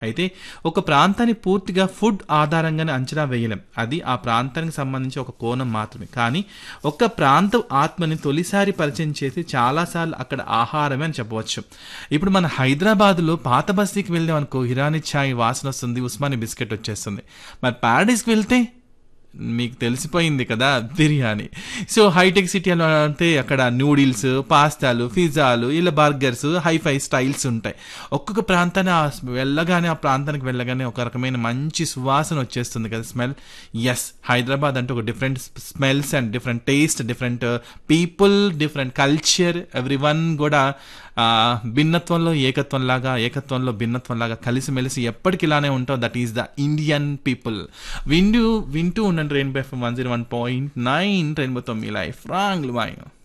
అయితే ఒక ప్రాంతాన్ని పూర్తిగా ఫుడ్ ఆధారంగానే అంచనా వేయలేం అది ఆ ప్రాంతానికి సంబంధించి ఒక కోణం మాత్రమే కానీ ఒక ప్రాంతం ఆత్మని తొలిసారి పరిచయం చేసి చాలాసార్లు అక్కడ ఆహారమే అని చెప్పవచ్చు ఇప్పుడు మన హైదరాబాద్లో పాత బస్తీకి వెళ్దాం అనుకో హిరాని ఛాయ్ వాసన వస్తుంది ఉస్మాని బిస్కెట్ వచ్చేస్తుంది మరి ప్యారిస్కి వెళ్తే మీకు తెలిసిపోయింది కదా బిర్యానీ సో హైటెక్ సిటీ అని అంటే అక్కడ నూడిల్స్ పాస్తాలు పిజ్జాలు ఇలా బర్గర్స్ హైఫై స్టైల్స్ ఉంటాయి ఒక్కొక్క ప్రాంతాన్ని ఆ వెళ్ళగానే ఆ ప్రాంతానికి వెళ్ళగానే ఒక రకమైన మంచి సువాసన వచ్చేస్తుంది కదా స్మెల్ ఎస్ హైదరాబాద్ అంటే ఒక different smells and different taste different people different culture everyone కూడా ఆ, భిన్నత్వంలో ఏకత్వం లాగా ఏకత్వంలో భిన్నత్వం లాగా కలిసిమెలిసి ఎప్పటికి ఇలానే ఉంటాం that is the Indian people వింటూ వింటూ ఉండండి rainbow FM one zero one point nine రెయిన్బోతో మీ లైఫ్ రాంగ్ మాయ